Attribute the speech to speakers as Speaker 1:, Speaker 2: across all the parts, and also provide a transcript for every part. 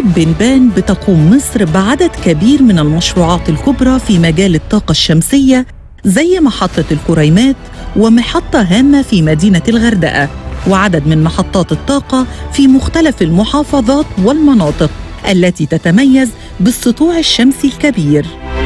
Speaker 1: بجانب بنبان بتقوم مصر بعدد كبير من المشروعات الكبرى في مجال الطاقة الشمسية زي محطة الكريمات ومحطة هامة في مدينة الغردقة وعدد من محطات الطاقة في مختلف المحافظات والمناطق التي تتميز بالسطوع الشمسي الكبير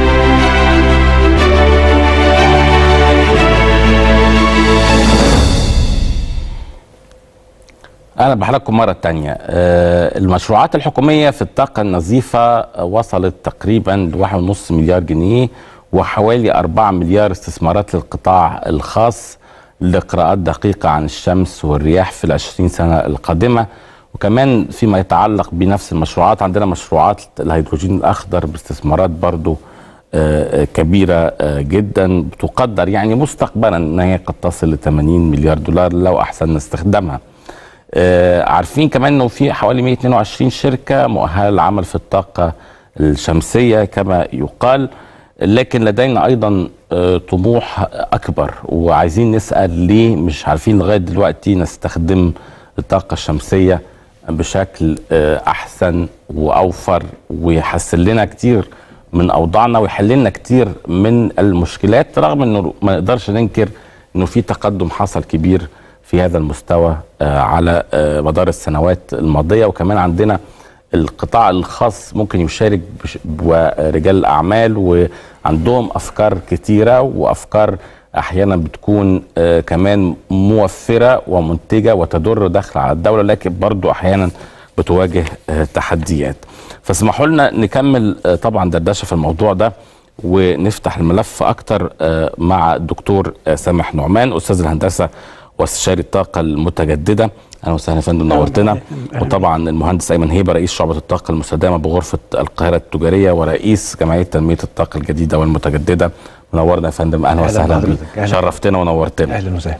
Speaker 2: أهلا بحضراتكم مرة تانية آه، المشروعات الحكومية في الطاقة النظيفة وصلت تقريبا لواحد ونص مليار جنيه وحوالي أربعة مليار استثمارات للقطاع الخاص لقراءات دقيقة عن الشمس والرياح في العشرين سنة القادمة وكمان فيما يتعلق بنفس المشروعات عندنا مشروعات الهيدروجين الأخضر باستثمارات برضو آه، آه، كبيرة آه، جدا بتقدر يعني مستقبلا أن هي قد تصل ل 80 مليار دولار لو أحسن استخدامها آه، عارفين كمان انه في حوالي 122 شركه مؤهله للعمل في الطاقه الشمسيه كما يقال لكن لدينا ايضا آه، طموح اكبر وعايزين نسال ليه مش عارفين لغايه دلوقتي نستخدم الطاقه الشمسيه بشكل آه، احسن واوفر ويحسن لنا كتير من اوضاعنا ويحل لنا كتير من المشكلات رغم انه ما نقدرش ننكر انه في تقدم حصل كبير في هذا المستوى آه، على آه، مدار السنوات الماضيه وكمان عندنا القطاع الخاص ممكن يشارك بش- ورجال الاعمال وعندهم افكار كتيره وافكار احيانا بتكون آه، كمان موفره ومنتجه وتدر دخل على الدوله لكن برضو احيانا بتواجه آه، تحديات فاسمحوا لنا نكمل آه، طبعا دردشه في الموضوع ده ونفتح الملف اكتر آه، مع الدكتور آه، سامح نعمان استاذ الهندسه واستشاري الطاقه المتجدده اهلا وسهلا يا فندم نورتنا وطبعا المهندس ايمن هيبه رئيس شعبه الطاقه المستدامه بغرفه القاهره التجاريه ورئيس جمعيه تنميه الطاقه الجديده والمتجدده منورنا يا فندم اهلا
Speaker 3: أهلا
Speaker 2: وسهلا
Speaker 3: بحضرتك.
Speaker 2: بيك
Speaker 3: أهلا.
Speaker 2: شرفتنا ونورتنا
Speaker 3: اهلا وسهلا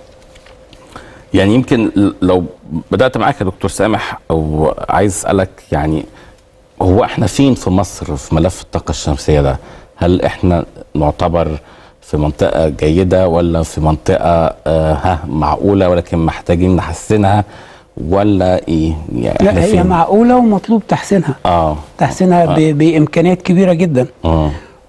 Speaker 2: يعني يمكن لو بدات معاك يا دكتور سامح او عايز اسالك يعني هو احنا فين في مصر في ملف الطاقه الشمسيه ده؟ هل احنا نعتبر في منطقه جيده ولا في منطقه آه ها معقوله ولكن محتاجين نحسنها ولا ايه؟ يعني
Speaker 4: لا
Speaker 2: إحنا
Speaker 4: هي
Speaker 2: فين؟
Speaker 4: معقولة ومطلوب تحسينها
Speaker 2: اه
Speaker 4: تحسينها ب- بإمكانيات كبيرة جدا
Speaker 2: اه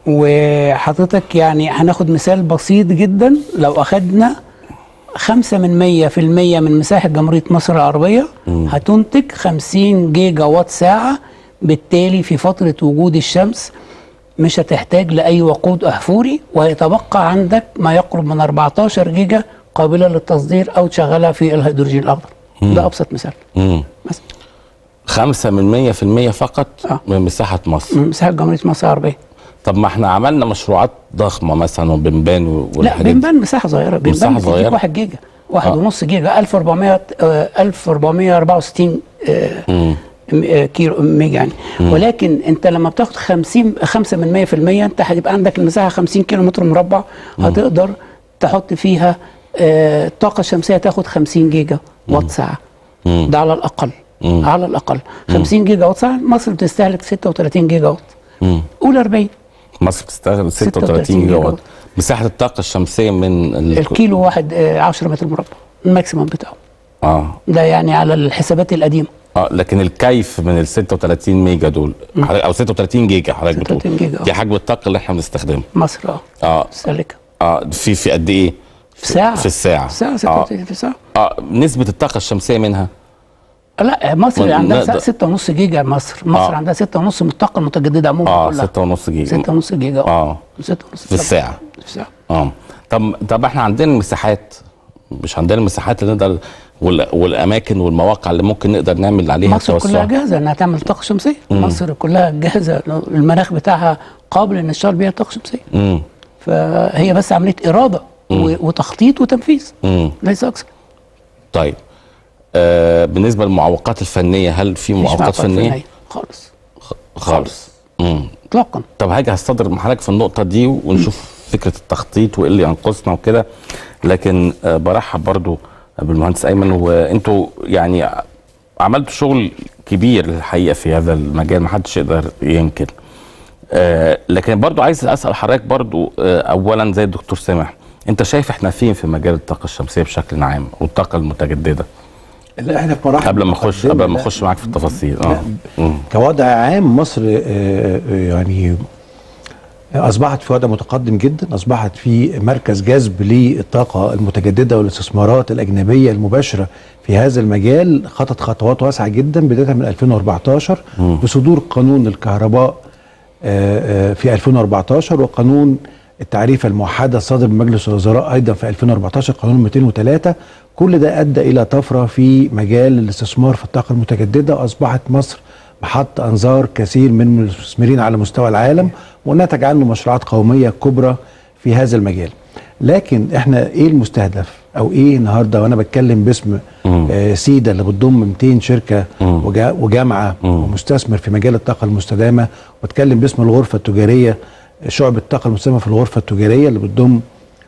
Speaker 4: وحضرتك يعني هناخد مثال بسيط جدا لو أخدنا خمسة من مية في المية من مساحة جمهورية مصر العربية هتنتج خمسين جيجا وات ساعة بالتالي في فترة وجود الشمس مش هتحتاج لأي وقود أحفوري وهيتبقى عندك ما يقرب من 14 جيجا قابلة للتصدير أو تشغلها في الهيدروجين الأخضر ده أبسط مثال
Speaker 2: امم
Speaker 4: مثلا
Speaker 2: خمسة من مية في المية فقط
Speaker 4: آه.
Speaker 2: من مساحة مصر
Speaker 4: من مساحة جمهورية مصر العربية
Speaker 2: طب ما احنا عملنا مشروعات ضخمة مثلا وبنبان و-
Speaker 4: لا
Speaker 2: والحاجات دي.
Speaker 4: بنبان مساحه صغيره بنبان
Speaker 2: مساحة
Speaker 4: بتديك
Speaker 2: صغيرة؟
Speaker 4: 1 جيجا واحد
Speaker 2: آه.
Speaker 4: ونص جيجا 1400 آه، 1464 آه،
Speaker 2: مم.
Speaker 4: م- آه، كيلو ميجا يعني ولكن انت لما بتاخد 50 5 من 100% انت هيبقى عندك المساحه 50 كيلو متر مربع هتقدر تحط فيها آه، الطاقه الشمسيه تاخد 50 جيجا وات ساعه
Speaker 2: مم.
Speaker 4: ده على الاقل
Speaker 2: مم.
Speaker 4: على الاقل 50 جيجا وات ساعه مصر بتستهلك 36 جيجا وات
Speaker 2: مم.
Speaker 4: قول 40
Speaker 2: مصر بتستخدم 36
Speaker 4: 36
Speaker 2: جيجا
Speaker 4: جيجا
Speaker 2: وات
Speaker 4: وات.
Speaker 2: مساحة الطاقة الشمسية من ال...
Speaker 4: الكيلو واحد آه، 10 متر مربع الماكسيمم بتاعه
Speaker 2: اه
Speaker 4: ده يعني على الحسابات القديمه
Speaker 2: اه لكن الكيف من ال 36 ميجا دول حضرتك- او 36 جيجا حضرتك بتقول
Speaker 4: 36 جيجا، آه.
Speaker 2: دي حجم الطاقة اللي احنا بنستخدمها
Speaker 4: مصر اه
Speaker 2: اه
Speaker 4: تستهلكها
Speaker 2: اه في في قد ايه؟
Speaker 4: في ساعه
Speaker 2: في الساعة
Speaker 4: في ساعه
Speaker 2: اه
Speaker 4: 36 في ساعه
Speaker 2: اه نسبة الطاقة الشمسية منها
Speaker 4: لا مصر
Speaker 2: ما
Speaker 4: عندها
Speaker 2: نقدر-
Speaker 4: 6.5 جيجا مصر مصر
Speaker 2: آه.
Speaker 4: عندها 6.5 من الطاقه المتجدده عموما
Speaker 2: اه
Speaker 4: كلها
Speaker 2: 6.5 جيجا
Speaker 4: 6.5 جيجا
Speaker 2: اه
Speaker 4: 6.5
Speaker 2: في الساعة
Speaker 4: في الساعه
Speaker 2: اه طب طب احنا عندنا المساحات مش عندنا المساحات اللي نقدر وال... والاماكن والمواقع اللي ممكن نقدر نعمل عليها
Speaker 4: مصر كلها جاهزه انها تعمل طاقه شمسيه مصر كلها جاهزه المناخ بتاعها قابل ان يشتغل بيها طاقه شمسيه
Speaker 2: امم
Speaker 4: فهي بس عمليه اراده و- وتخطيط وتنفيذ
Speaker 2: امم
Speaker 4: ليس اكثر
Speaker 2: طيب آه بالنسبه للمعوقات الفنيه هل في
Speaker 4: مفيش
Speaker 2: معوقات
Speaker 4: معوقات
Speaker 2: فنيه
Speaker 4: فنية خالص
Speaker 2: خالص امم
Speaker 4: اطلاقا
Speaker 2: طب هاجي هستدر مع حضرتك في النقطه دي ونشوف فكره التخطيط وايه اللي ينقصنا وكده لكن آه برحب برضو بالمهندس ايمن وانتوا يعني عملتوا شغل كبير الحقيقه في هذا المجال ما حدش يقدر ينكر آه لكن برضو عايز اسال حضرتك برضو آه اولا زي الدكتور سامح انت شايف احنا فين في مجال الطاقه الشمسيه بشكل عام والطاقه المتجدده
Speaker 3: لا احنا في مراحل
Speaker 2: قبل ما اخش
Speaker 3: متقدمة.
Speaker 2: قبل ما
Speaker 3: لا،
Speaker 2: اخش معاك في التفاصيل اه مم.
Speaker 3: كوضع عام مصر آه، آه، يعني اصبحت في وضع متقدم جدا اصبحت في مركز جذب للطاقه المتجدده والاستثمارات الاجنبيه المباشره في هذا المجال خطت خطوات واسعه جدا بدايه من 2014 بصدور قانون الكهرباء آه، آه، في 2014 وقانون التعريفه الموحده الصادر من مجلس الوزراء ايضا في 2014 قانون 203 كل ده ادى الى طفره في مجال الاستثمار في الطاقه المتجدده واصبحت مصر محط انظار كثير من المستثمرين على مستوى العالم ونتج عنه مشروعات قوميه كبرى في هذا المجال. لكن احنا ايه المستهدف او ايه النهارده وانا بتكلم باسم آه سيدا اللي بتضم 200 شركه وجا وجامعه ومستثمر في مجال الطاقه المستدامه واتكلم باسم الغرفه التجاريه شعبة الطاقه المستدامه في الغرفه التجاريه اللي بتضم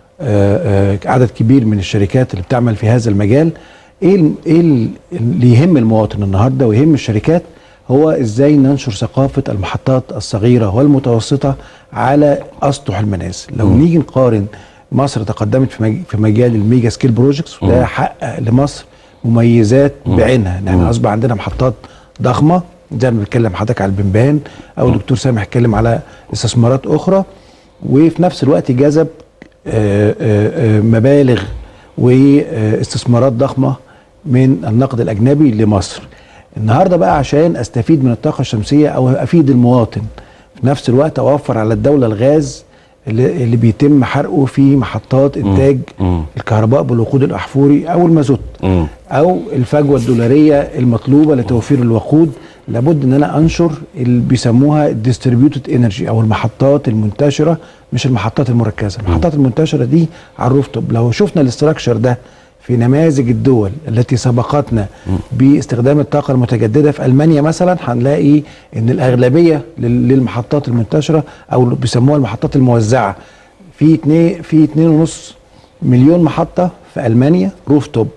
Speaker 3: آه، آه، عدد كبير من الشركات اللي بتعمل في هذا المجال ايه ال- ايه ال- اللي يهم المواطن النهارده ويهم الشركات هو ازاي ننشر ثقافه المحطات الصغيره والمتوسطه على اسطح المنازل لو نيجي نقارن مصر تقدمت في مج- في مجال الميجا سكيل بروجكتس وده حقق لمصر مميزات بعينها ان احنا اصبح عندنا محطات ضخمه زي ما بنتكلم حضرتك على البنبان او دكتور سامح اتكلم على استثمارات اخرى وفي نفس الوقت جذب آه، آه، آه، مبالغ واستثمارات ضخمه من النقد الاجنبي لمصر. النهارده بقى عشان استفيد من الطاقه الشمسيه او افيد المواطن في نفس الوقت اوفر على الدوله الغاز اللي, اللي بيتم حرقه في محطات انتاج
Speaker 2: مم.
Speaker 3: الكهرباء بالوقود الاحفوري او المازوت
Speaker 2: مم.
Speaker 3: او الفجوه الدولاريه المطلوبه لتوفير الوقود لابد ان انا انشر اللي بيسموها الديستريبيوتد انرجي او المحطات المنتشره مش المحطات المركزه المحطات المنتشره دي على الروفتوب لو شفنا الاستراكشر ده في نماذج الدول التي سبقتنا باستخدام الطاقه المتجدده في المانيا مثلا هنلاقي ان الاغلبيه لل- للمحطات المنتشره او اللي بيسموها المحطات الموزعه في اتنين في اتنين ونص مليون محطه في المانيا روف توب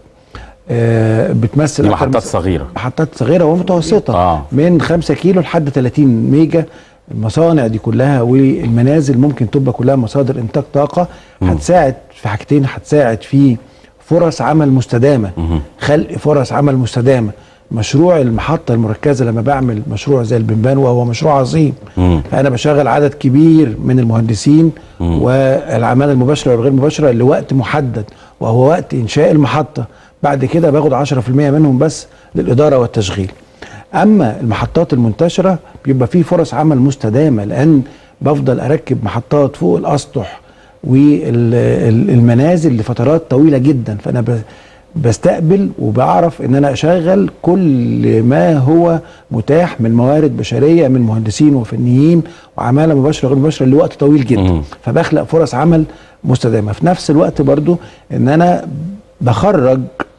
Speaker 3: آه بتمثل
Speaker 2: دي
Speaker 3: أكتر من
Speaker 2: محطات
Speaker 3: س-
Speaker 2: صغيره
Speaker 3: محطات صغيره ومتوسطه
Speaker 2: آه.
Speaker 3: من 5 كيلو لحد 30 ميجا المصانع دي كلها والمنازل ممكن تبقى كلها مصادر انتاج طاقه هتساعد في حاجتين هتساعد في فرص عمل مستدامه خلق فرص عمل مستدامه مشروع المحطة المركزة لما بعمل مشروع زي البنبان وهو مشروع عظيم
Speaker 2: مم.
Speaker 3: فأنا بشغل عدد كبير من المهندسين والأعمال المباشرة والغير مباشرة لوقت محدد وهو وقت إنشاء المحطة بعد كده باخد 10% منهم بس للإدارة والتشغيل أما المحطات المنتشرة بيبقى فيه فرص عمل مستدامة لأن بفضل أركب محطات فوق الأسطح والمنازل لفترات طويلة جدا فأنا ب- بستقبل وبعرف ان انا اشغل كل ما هو متاح من موارد بشريه من مهندسين وفنيين وعماله مباشره وغير مباشره لوقت طويل جدا
Speaker 2: مم.
Speaker 3: فبخلق فرص عمل مستدامه في نفس الوقت برضو ان انا بخرج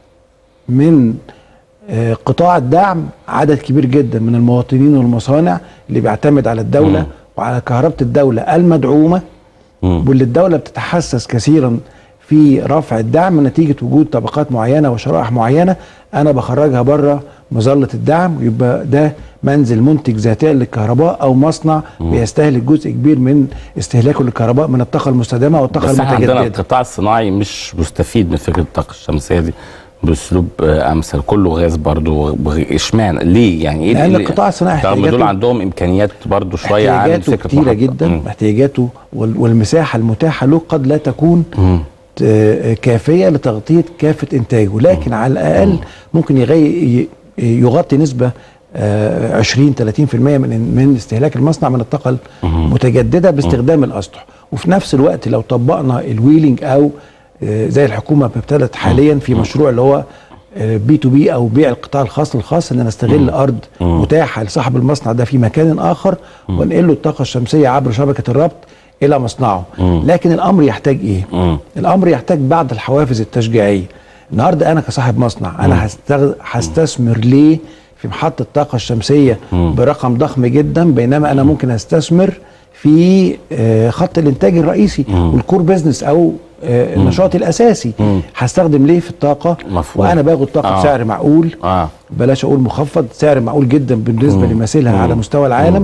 Speaker 3: من آه، قطاع الدعم عدد كبير جدا من المواطنين والمصانع اللي بيعتمد على الدوله
Speaker 2: مم.
Speaker 3: وعلى كهرباء الدوله المدعومه
Speaker 2: مم.
Speaker 3: واللي الدوله بتتحسس كثيرا في رفع الدعم نتيجه وجود طبقات معينه وشرائح معينه انا بخرجها بره مظله الدعم يبقى ده منزل منتج ذاتيا للكهرباء او مصنع بيستهلك جزء كبير من استهلاكه للكهرباء من الطاقه المستدامه والطاقه
Speaker 2: بس احنا عندنا
Speaker 3: المتجدده
Speaker 2: القطاع الصناعي مش مستفيد من فكره الطاقه الشمسيه دي باسلوب آه، امثل كله غاز برضو وغ- اشمعنى ليه يعني ايه
Speaker 3: لأن
Speaker 2: اللي-
Speaker 3: القطاع الصناعي
Speaker 2: رغم دول
Speaker 3: احتياجاته-
Speaker 2: عندهم امكانيات برضو شويه عن
Speaker 3: احتياجاته
Speaker 2: فكره
Speaker 3: كتيره
Speaker 2: محطة.
Speaker 3: جدا
Speaker 2: مم.
Speaker 3: احتياجاته وال- والمساحه المتاحه له قد لا تكون
Speaker 2: مم.
Speaker 3: آه، كافيه لتغطيه كافه انتاجه لكن على الاقل ممكن يغي يغطي نسبه آه، 20 30% من من استهلاك المصنع من الطاقه المتجدده باستخدام الاسطح وفي نفس الوقت لو طبقنا الويلنج او آه، زي الحكومه ابتدت حاليا في مشروع اللي هو بي تو بي او بيع القطاع الخاص للخاص ان انا استغل ارض متاحه لصاحب المصنع ده في مكان اخر وانقل له الطاقه الشمسيه عبر شبكه الربط الى مصنعه لكن الامر يحتاج ايه
Speaker 2: مم.
Speaker 3: الامر يحتاج بعض الحوافز التشجيعيه النهارده انا كصاحب مصنع انا هستغ... هستثمر ليه في محطه الطاقه الشمسيه برقم ضخم جدا بينما انا ممكن استثمر في آه، خط الانتاج الرئيسي والكور بيزنس او آه، النشاط الاساسي هستخدم ليه في الطاقه
Speaker 2: مفهوم.
Speaker 3: وانا باخد طاقه
Speaker 2: آه.
Speaker 3: بسعر معقول
Speaker 2: اه
Speaker 3: بلاش اقول مخفض سعر معقول جدا بالنسبه لمثيلها على مستوى العالم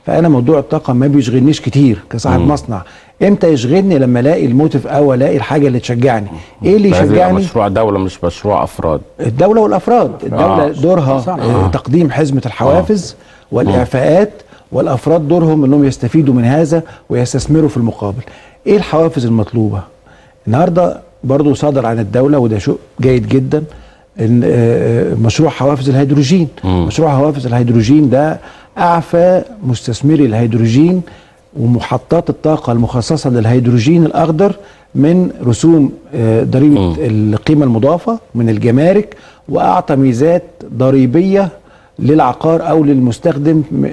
Speaker 3: فانا موضوع الطاقه ما بيشغلنيش كتير كصاحب مصنع امتى يشغلني لما الاقي الموتيف او الاقي الحاجه اللي تشجعني ايه اللي
Speaker 2: لازم يبقى
Speaker 3: يشجعني
Speaker 2: مشروع دوله مش مشروع افراد
Speaker 3: الدولة والأفراد الدولة
Speaker 2: آه.
Speaker 3: دورها
Speaker 4: صح.
Speaker 3: آه. تقديم حزمة الحوافز والإعفاءات والأفراد دورهم أنهم يستفيدوا من هذا ويستثمروا في المقابل إيه الحوافز المطلوبة النهاردة برضو صدر عن الدولة وده شيء جيد جدا ان آه، مشروع حوافز الهيدروجين مشروع حوافز الهيدروجين ده اعفى مستثمري الهيدروجين ومحطات الطاقه المخصصه للهيدروجين الاخضر من رسوم آه، ضريبه القيمه المضافه من الجمارك واعطى ميزات ضريبيه للعقار او للمستخدم آه،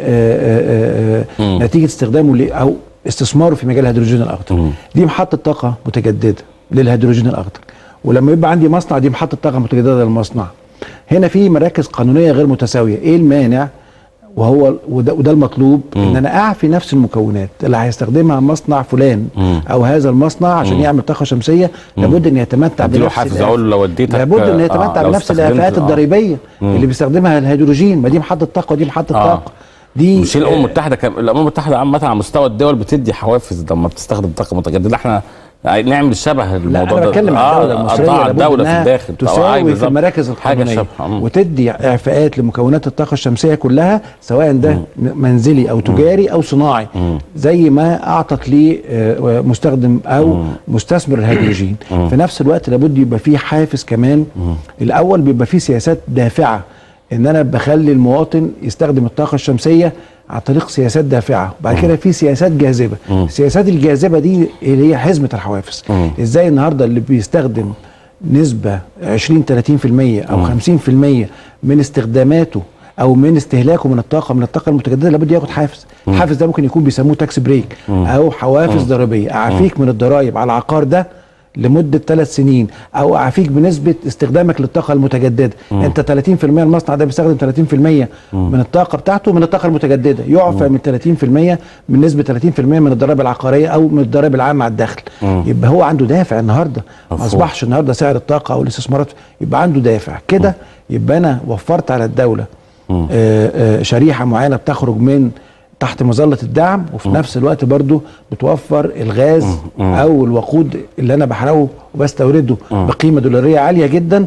Speaker 3: آه، آه، نتيجه استخدامه ل- او استثماره في مجال الهيدروجين الاخضر دي محطه طاقه متجدده للهيدروجين الاخضر ولما يبقى عندي مصنع دي محطه طاقه متجدده للمصنع هنا في مراكز قانونيه غير متساويه ايه المانع وهو وده, وده المطلوب ان انا اعفي نفس المكونات اللي هيستخدمها مصنع فلان او هذا المصنع عشان يعمل طاقه شمسيه لابد ان يتمتع
Speaker 2: اديله
Speaker 3: بنفس
Speaker 2: حافز
Speaker 3: الإعفاء.
Speaker 2: اقول له لو اديتك
Speaker 3: لابد ان
Speaker 2: آه،
Speaker 3: يتمتع
Speaker 2: لو
Speaker 3: بنفس
Speaker 2: استخدمت-
Speaker 3: الافاءات
Speaker 2: آه.
Speaker 3: الضريبيه اللي بيستخدمها الهيدروجين ما دي محطه طاقه ودي محطه
Speaker 2: آه.
Speaker 3: طاقه دي
Speaker 2: مش الامم المتحده كم... الامم المتحده عامه على مستوى الدول بتدي حوافز لما بتستخدم طاقه متجدده احنا نعمل شبه
Speaker 3: لا
Speaker 2: الموضوع
Speaker 3: انا
Speaker 2: ده
Speaker 3: بتكلم عن الدوله المصريه
Speaker 2: قطاع
Speaker 3: لابد
Speaker 2: الدوله في
Speaker 3: إنها
Speaker 2: الداخل طبعاً،
Speaker 3: تساوي في
Speaker 2: بالظبط.
Speaker 3: المراكز
Speaker 2: حاجه
Speaker 3: القانونيه
Speaker 2: شبه مم.
Speaker 3: وتدي اعفاءات لمكونات الطاقه الشمسيه كلها سواء ده منزلي او تجاري او صناعي زي ما اعطت لمستخدم او مستثمر الهيدروجين في نفس الوقت لابد يبقى فيه حافز كمان الاول بيبقى فيه سياسات دافعه ان انا بخلي المواطن يستخدم الطاقه الشمسيه عن طريق سياسات دافعه وبعد كده في سياسات جاذبه السياسات الجاذبه دي اللي هي حزمه الحوافز ازاي النهارده اللي بيستخدم نسبه 20 30% او 50% من استخداماته او من استهلاكه من الطاقه من الطاقه المتجدده لابد ياخد حافز الحافز ده ممكن يكون بيسموه تاكس بريك او حوافز ضريبيه اعفيك من الضرائب على العقار ده لمده ثلاث سنين او اعفيك بنسبه استخدامك للطاقه المتجدده مم. انت 30% المصنع ده بيستخدم 30% من الطاقه بتاعته من الطاقه المتجدده يعفى من 30% من نسبه 30% من الضرائب العقاريه او من الضرائب العامه على الدخل مم. يبقى هو عنده دافع النهارده ما اصبحش النهارده سعر الطاقه او الاستثمارات يبقى عنده دافع كده يبقى انا وفرت على الدوله آآ آآ شريحه معينه بتخرج من تحت مظله الدعم وفي م. نفس الوقت برضو بتوفر الغاز م. او الوقود اللي انا بحرقه وبستورده م. بقيمه دولاريه عاليه جدا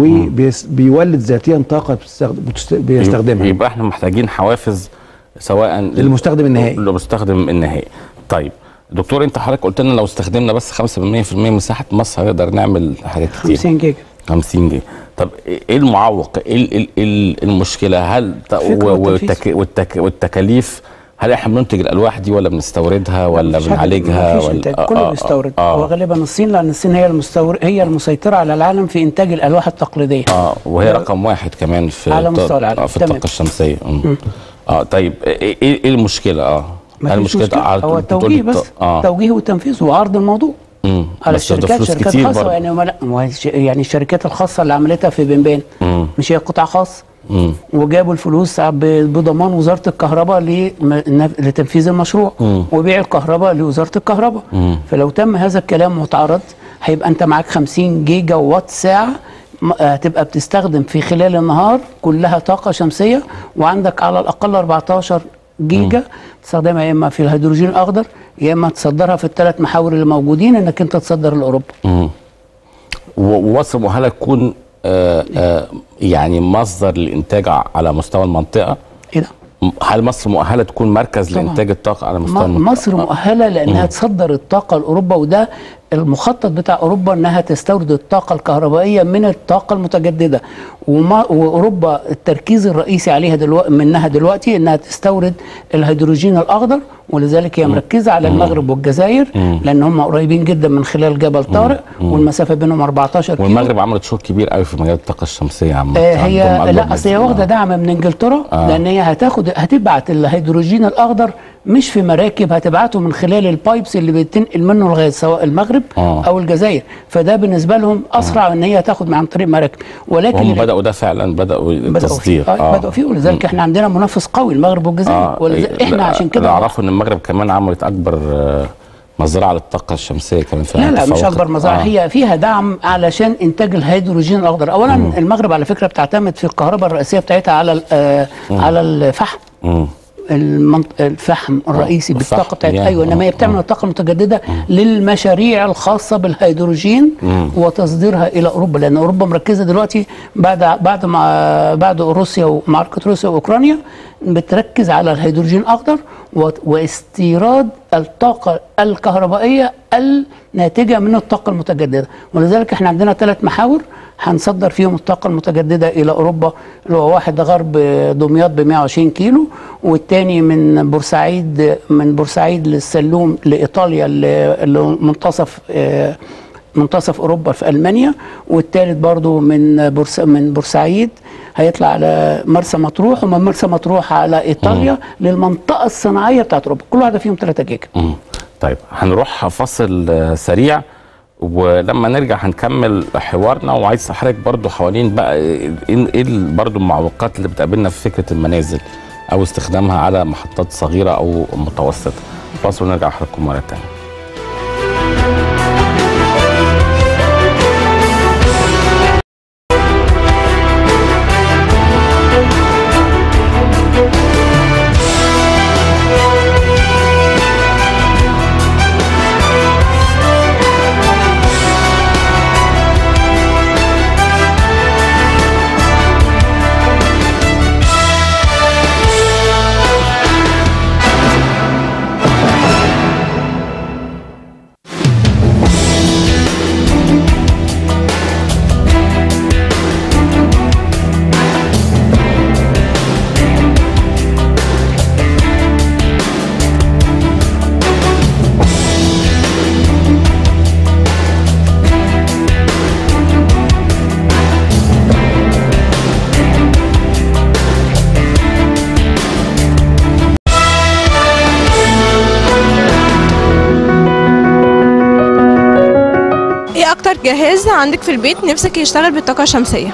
Speaker 3: وبيولد ذاتيا طاقه بيستخدمها
Speaker 2: يبقى احنا محتاجين حوافز سواء
Speaker 3: للمستخدم النهائي
Speaker 2: للمستخدم النهائي طيب دكتور انت حضرتك قلت لنا لو استخدمنا بس 5% من مساحه مصر هنقدر نعمل حاجات كتير
Speaker 4: 50 جيجا
Speaker 2: 50 جيجا طب ايه المعوق ايه المشكله هل والتك والتك والتكاليف هل احنا بننتج الالواح دي ولا بنستوردها ولا بنعالجها
Speaker 4: ولا
Speaker 2: ولا
Speaker 4: كله آه بيستورد آه هو غالبا الصين لان الصين هي المستور هي المسيطره على العالم في انتاج الالواح التقليديه
Speaker 2: اه وهي رقم واحد كمان في
Speaker 4: على مستوى العالم
Speaker 2: في الطاقه الشمسيه مم. اه طيب ايه ايه المشكله اه
Speaker 4: هل المشكله هو التوجيه بس آه. التوجيه والتنفيذ وعرض الموضوع
Speaker 2: مم.
Speaker 4: على الشركات شركات خاصه يعني يعني الشركات الخاصه اللي عملتها في بنبان مش هي قطاع خاص مم. وجابوا الفلوس بضمان وزاره الكهرباء لتنفيذ المشروع مم. وبيع الكهرباء لوزاره الكهرباء مم. فلو تم هذا الكلام واتعرض هيبقى انت معاك 50 جيجا وات ساعه هتبقى بتستخدم في خلال النهار كلها طاقه شمسيه وعندك على الاقل 14 جيجا تستخدمها يا اما في الهيدروجين الاخضر يا اما تصدرها في الثلاث محاور اللي موجودين انك انت تصدر لاوروبا.
Speaker 2: ومصر مؤهله تكون آآ آآ يعني مصدر للانتاج على مستوى المنطقه
Speaker 4: ايه ده؟
Speaker 2: هل مصر مؤهله تكون مركز طبعا. لانتاج الطاقه على مستوى المنطقه؟
Speaker 4: مصر مؤهله لانها تصدر الطاقه لاوروبا وده المخطط بتاع اوروبا انها تستورد الطاقه الكهربائيه من الطاقه المتجدده وما واوروبا التركيز الرئيسي عليها دلوقتي منها دلوقتي انها تستورد الهيدروجين الاخضر ولذلك هي مركزه على المغرب والجزائر لان هم قريبين جدا من خلال جبل طارق والمسافه بينهم 14 كيلو
Speaker 2: والمغرب عملت شغل كبير قوي في مجال الطاقه الشمسيه عامه
Speaker 4: آه هي لا اصل هي واخده دعم من انجلترا آه. لان هي هتاخد هتبعت الهيدروجين الاخضر مش في مراكب هتبعته من خلال البايبس اللي بتنقل منه الغاز سواء المغرب آه. او الجزائر فده بالنسبه لهم اسرع آه. ان هي تاخد عن طريق مراكب
Speaker 2: ولكن هم بداوا ده فعلا بداوا التصدير
Speaker 4: بدأوا فيه, آه. بدأوا فيه ولذلك احنا عندنا منافس قوي المغرب والجزائر آه. ولذلك احنا عشان كده
Speaker 2: اعرفوا ان المغرب كمان عملت اكبر مزرعه للطاقه الشمسيه كمان
Speaker 4: فيها لا لا مش اكبر مزرعه آه. هي فيها دعم علشان انتاج الهيدروجين الاخضر اولا مم. المغرب على فكره بتعتمد في الكهرباء الرئيسيه بتاعتها على آه على الفحم مم. المنط... الفحم الرئيسي
Speaker 2: الفحم،
Speaker 4: بالطاقه بتاعت
Speaker 2: يعني،
Speaker 4: ايوه انما
Speaker 2: آه،
Speaker 4: هي بتعمل
Speaker 2: آه.
Speaker 4: الطاقه المتجدده للمشاريع الخاصه بالهيدروجين وتصديرها الى اوروبا لان اوروبا مركزه دلوقتي بعد بعد ما بعد روسيا ومعركه روسيا واوكرانيا بتركز على الهيدروجين الاخضر و... واستيراد الطاقه الكهربائيه الناتجه من الطاقه المتجدده ولذلك احنا عندنا ثلاث محاور هنصدر فيهم الطاقة المتجددة إلى أوروبا اللي هو واحد غرب دمياط ب 120 كيلو والتاني من بورسعيد من بورسعيد للسلوم لإيطاليا اللي اللي منتصف آه، منتصف أوروبا في ألمانيا والتالت برضو من بورس من بورسعيد هيطلع على مرسى مطروح ومن مرسى مطروح على إيطاليا للمنطقة الصناعية بتاعت أوروبا كل واحدة فيهم 3 جيجا
Speaker 2: مم. طيب هنروح فاصل آه، سريع ولما نرجع هنكمل حوارنا وعايز حضرتك برضو حوالين بقى ايه ايه ال- برضو المعوقات اللي بتقابلنا في فكره المنازل او استخدامها على محطات صغيره او متوسطه فاصل ونرجع لحضراتكم مره ثانيه
Speaker 5: ايه اكتر جهاز عندك في البيت نفسك يشتغل بالطاقة الشمسية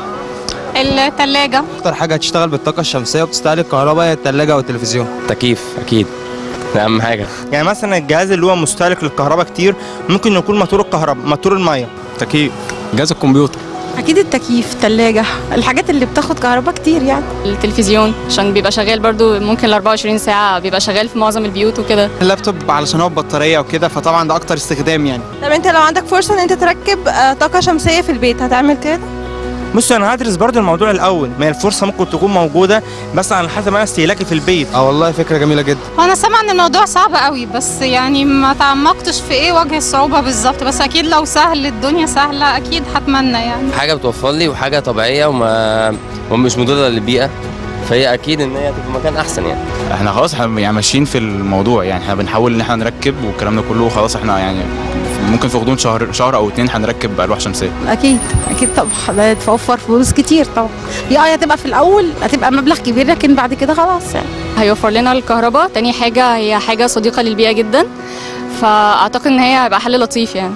Speaker 6: التلاجة
Speaker 7: اكتر حاجه هتشتغل بالطاقه الشمسيه وبتستهلك كهرباء هي الثلاجه والتلفزيون
Speaker 8: تكييف اكيد ده اهم حاجه
Speaker 7: يعني مثلا الجهاز اللي هو مستهلك للكهرباء كتير ممكن يكون موتور الكهرباء موتور الميه
Speaker 8: تكييف جهاز الكمبيوتر
Speaker 5: اكيد التكييف تلاجة الحاجات اللي بتاخد كهرباء كتير يعني
Speaker 6: التلفزيون عشان بيبقى شغال برضو ممكن ال 24 ساعة بيبقى شغال في معظم البيوت وكده
Speaker 7: اللابتوب علشان هو بطاريه وكده فطبعا ده اكتر استخدام يعني
Speaker 5: طب انت لو عندك فرصة ان انت تركب آه، طاقة شمسية في البيت هتعمل كده
Speaker 7: بص انا هدرس برضو الموضوع الاول ما هي الفرصه ممكن تكون موجوده بس على حسب انا استهلاكي في البيت اه والله فكره جميله جدا
Speaker 6: وانا سامعه ان الموضوع صعب قوي بس يعني ما تعمقتش في ايه وجه الصعوبة بالظبط بس اكيد لو سهل الدنيا سهلة اكيد هتمنى يعني
Speaker 8: حاجه بتوفر لي وحاجه طبيعيه وما ومش مضره للبيئه فهي اكيد ان هي تبقى مكان احسن يعني
Speaker 9: احنا خلاص احنا يعني ماشيين في الموضوع يعني احنا بنحاول ان احنا نركب والكلام ده كله خلاص احنا يعني ممكن في غضون شهر شهر او اتنين هنركب الواح شمسيه
Speaker 10: اكيد اكيد طبعا بتوفر فلوس كتير طبعا هي اه هتبقى في الاول هتبقى مبلغ كبير لكن بعد كده خلاص يعني
Speaker 6: هيوفر لنا الكهرباء تاني حاجة هي حاجة صديقة للبيئة جدا فاعتقد ان هي هيبقى حل لطيف يعني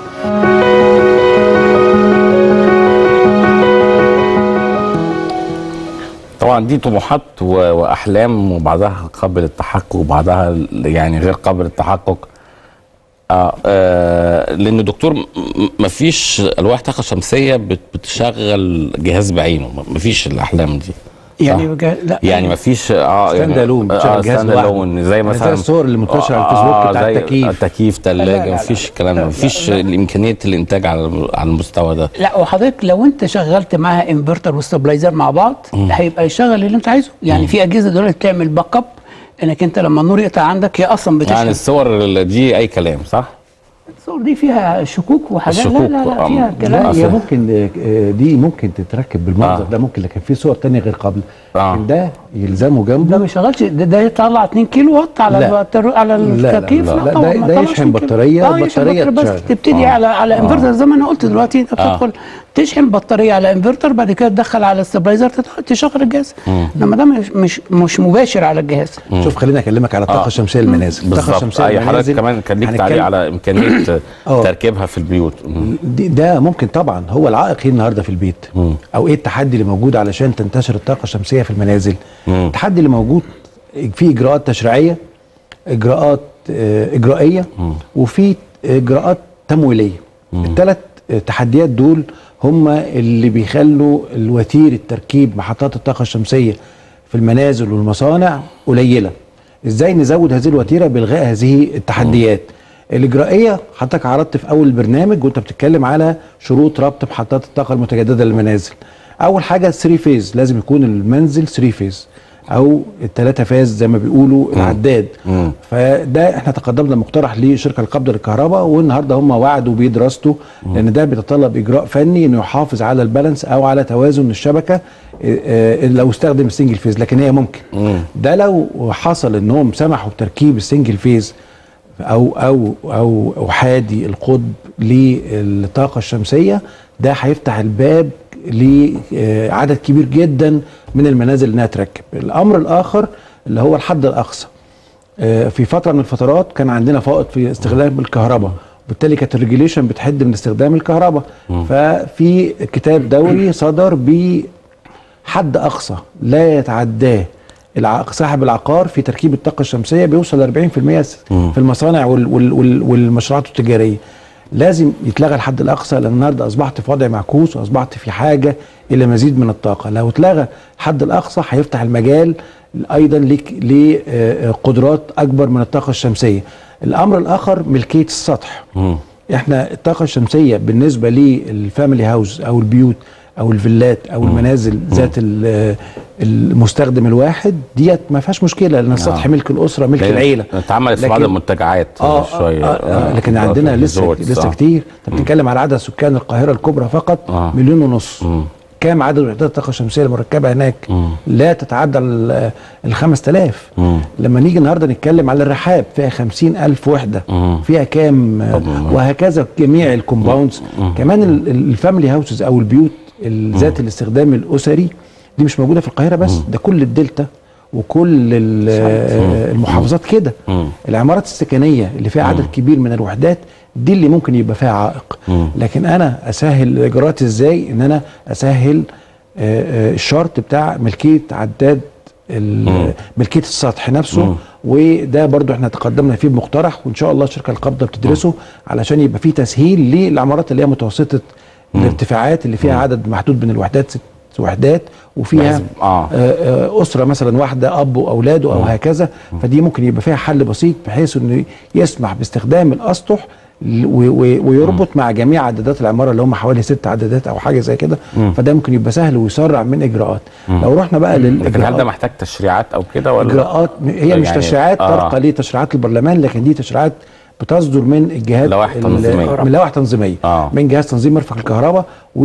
Speaker 2: طبعا دي طموحات و- واحلام وبعضها قابل للتحقق وبعضها يعني غير قابل للتحقق آه آه لان دكتور م- م- مفيش الواح طاقه شمسيه بت- بتشغل جهاز بعينه مفيش الاحلام دي
Speaker 4: يعني
Speaker 2: صح.
Speaker 4: بجا... لا
Speaker 2: يعني مفيش اه
Speaker 3: ستاند ألون، بتشغل جهاز
Speaker 2: ستاند
Speaker 3: لوحده.
Speaker 2: ألون، زي
Speaker 3: يعني
Speaker 2: مثلا
Speaker 3: زي الصور اللي منتشرة على الفيسبوك بتاع
Speaker 2: زي
Speaker 3: التكييف.
Speaker 2: تكييف
Speaker 4: لا، لا،
Speaker 2: ثلاجه
Speaker 4: لا.
Speaker 2: مفيش الكلام
Speaker 4: لا،
Speaker 2: ده
Speaker 4: لا،
Speaker 2: مفيش
Speaker 4: لا.
Speaker 2: امكانيه الانتاج على على المستوى ده
Speaker 4: لا وحضرتك لو انت شغلت معاها انفرتر وستابلايزر مع بعض هيبقى يشغل اللي انت عايزه يعني في اجهزه دلوقتي بتعمل باك اب انك انت لما النور يقطع عندك هي اصلا بتشحن
Speaker 2: يعني الصور اللي دي اي كلام صح؟
Speaker 4: الصور دي فيها شكوك وحاجات لا
Speaker 2: الشكوك،
Speaker 4: لا لا
Speaker 2: آه،
Speaker 4: فيها
Speaker 2: لا،
Speaker 4: كلام
Speaker 3: لا هي
Speaker 2: فاهم.
Speaker 3: ممكن آه، دي ممكن تتركب بالمنظر
Speaker 2: آه.
Speaker 3: ده ممكن لكن في صور تانية غير قابله
Speaker 2: آه.
Speaker 3: لكن ده يلزمه
Speaker 4: ده
Speaker 3: جنبه
Speaker 4: ما يشغلش ده, ده يطلع 2 كيلو وات على
Speaker 3: لا.
Speaker 4: البتر... على
Speaker 3: لا، لا،
Speaker 4: التكييف
Speaker 3: لا، لا،
Speaker 4: طبعا
Speaker 3: ده-
Speaker 4: ما
Speaker 3: ده
Speaker 4: يطلعش
Speaker 3: يشحن
Speaker 4: 2 كيلو.
Speaker 3: بطارية،
Speaker 4: اه يشحن
Speaker 3: بطارية
Speaker 4: بطارية بس
Speaker 3: تشغل.
Speaker 4: تبتدي
Speaker 2: آه.
Speaker 4: على على انفرتر زي ما انا قلت دلوقتي انت
Speaker 2: آه.
Speaker 4: بتدخل تشحن بطاريه على انفرتر بعد كده تدخل على استابلايزر تشغل الجهاز انما ده مش مش مش مباشر على الجهاز
Speaker 3: شوف خليني اكلمك على الطاقه
Speaker 2: آه.
Speaker 3: الشمسيه المنازل الطاقه
Speaker 2: بالظبط
Speaker 3: الشمسيه
Speaker 2: اي حضرتك
Speaker 3: المنازل
Speaker 2: كمان كان ليك
Speaker 3: هنتكلم-
Speaker 2: تعليق على امكانيه
Speaker 3: آه.
Speaker 2: تركيبها في البيوت مم.
Speaker 3: دي ده ممكن طبعا هو العائق ايه النهارده في البيت
Speaker 2: مم.
Speaker 3: او ايه التحدي اللي موجود علشان تنتشر الطاقه الشمسيه في المنازل
Speaker 2: مم.
Speaker 3: التحدي اللي موجود في اجراءات تشريعيه اجراءات آه، اجرائيه وفي اجراءات تمويليه الثلاث تحديات دول هم اللي بيخلوا الوتيره تركيب محطات الطاقه الشمسيه في المنازل والمصانع قليله ازاي نزود هذه الوتيره بالغاء هذه التحديات الاجرائيه حضرتك عرضت في اول البرنامج وانت بتتكلم على شروط ربط محطات الطاقه المتجدده للمنازل اول حاجه 3 فيز لازم يكون المنزل 3 فيز او الثلاثه فاز زي ما بيقولوا العداد
Speaker 2: مم.
Speaker 3: فده احنا تقدمنا مقترح لشركه القبضه للكهرباء والنهارده هم وعدوا بدراسته لان ده بيتطلب اجراء فني انه يحافظ على البالانس او على توازن الشبكه اه، اه، لو استخدم السنجل فيز لكن هي ممكن
Speaker 2: مم.
Speaker 3: ده لو حصل انهم سمحوا بتركيب السنجل فيز او او او احادي القطب للطاقه الشمسيه ده هيفتح الباب لعدد كبير جدا من المنازل انها تركب الامر الاخر اللي هو الحد الاقصى آه، في فتره من الفترات كان عندنا فائض في استخدام الكهرباء وبالتالي كانت الريجوليشن بتحد من استخدام الكهرباء ففي كتاب دولي صدر بحد اقصى لا يتعداه الع- صاحب العقار في تركيب الطاقه الشمسيه بيوصل ل 40% في المصانع وال وال وال والمشروعات التجاريه لازم يتلغى الحد الاقصى لان النهارده اصبحت في وضع معكوس واصبحت في حاجه الى مزيد من الطاقه لو اتلغى الحد الاقصى هيفتح المجال ايضا لك- لقدرات اكبر من الطاقه الشمسيه الامر الاخر ملكيه السطح
Speaker 2: مم.
Speaker 3: احنا الطاقه الشمسيه بالنسبه للفاميلي هاوس او البيوت او الفيلات او المنازل ذات ال- المستخدم الواحد ديت ما فيهاش مشكله لان السطح ملك الاسره ملك
Speaker 2: لأن
Speaker 3: العيله
Speaker 2: اتعملت في بعض
Speaker 3: لكن-
Speaker 2: المنتجعات
Speaker 3: اه
Speaker 2: شويه
Speaker 3: آه آه لكن عندنا لسه
Speaker 2: resorts،
Speaker 3: لسه
Speaker 2: آه.
Speaker 3: كتير انت بتتكلم على عدد سكان القاهره الكبرى فقط
Speaker 2: آه.
Speaker 3: مليون ونص
Speaker 2: مم.
Speaker 3: كام عدد وحدات الطاقه الشمسيه المركبه هناك
Speaker 2: مم.
Speaker 3: لا تتعدى ال ال 5000
Speaker 2: مم.
Speaker 3: لما نيجي النهارده نتكلم على الرحاب فيها 50000 وحده
Speaker 2: مم.
Speaker 3: فيها كام آه،
Speaker 2: طبعاً.
Speaker 3: وهكذا جميع الكومباوندز كمان ال- ال- الفاميلي هاوسز او البيوت ال- ذات الاستخدام الاسري دي مش موجوده في القاهره بس ده كل الدلتا وكل ال- آه، المحافظات كده
Speaker 2: مم.
Speaker 3: العمارات السكنيه اللي فيها عدد كبير من الوحدات دي اللي ممكن يبقى فيها عائق
Speaker 2: مم.
Speaker 3: لكن انا اسهل الاجراءات ازاي ان انا اسهل آه، آه، الشرط بتاع ملكيه عداد ال-
Speaker 2: مم.
Speaker 3: ملكيه السطح نفسه
Speaker 2: مم.
Speaker 3: وده برضو احنا تقدمنا فيه بمقترح وان شاء الله شركه القبضه بتدرسه علشان يبقى فيه تسهيل للعمارات اللي هي متوسطه الارتفاعات اللي فيها عدد محدود من الوحدات ست وحدات وفيها
Speaker 2: لازم- آه.
Speaker 3: آه، آه، اسره مثلا واحده اب واولاده او هكذا فدي ممكن يبقى فيها حل بسيط بحيث انه يسمح باستخدام الاسطح ل- و- و- ويربط مع جميع عدادات العماره اللي هم حوالي ست عدادات او حاجه زي كده فده ممكن يبقى سهل ويسرع من اجراءات لو رحنا بقى
Speaker 2: لكن هل ده
Speaker 3: للاجراءات
Speaker 2: محتاج تشريعات او كده ولا
Speaker 3: اجراءات هي مش
Speaker 2: يعني-
Speaker 3: تشريعات
Speaker 2: آه.
Speaker 3: ترقى لتشريعات البرلمان لكن دي تشريعات بتصدر من الجهات
Speaker 2: لوائح
Speaker 3: ال-
Speaker 2: تنظيمية.
Speaker 3: من لوائح تنظيميه
Speaker 2: آه.
Speaker 3: من جهاز تنظيم مرفق الكهرباء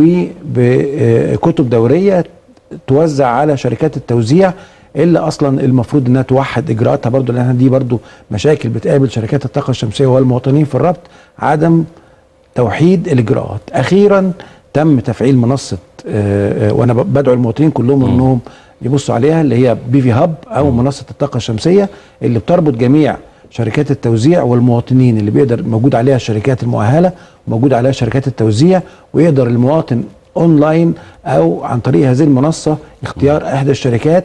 Speaker 3: وبكتب دوريه توزع على شركات التوزيع اللي اصلا المفروض انها توحد اجراءاتها برضو لان دي برضو مشاكل بتقابل شركات الطاقه الشمسيه والمواطنين في الربط عدم توحيد الاجراءات اخيرا تم تفعيل منصه آه، آه، وانا ب- بدعو المواطنين كلهم انهم يبصوا عليها اللي هي بي في هاب او منصه الطاقه الشمسيه اللي بتربط جميع شركات التوزيع والمواطنين اللي بيقدر موجود عليها الشركات المؤهله وموجود عليها شركات التوزيع ويقدر المواطن اونلاين او عن طريق هذه المنصه اختيار احدى الشركات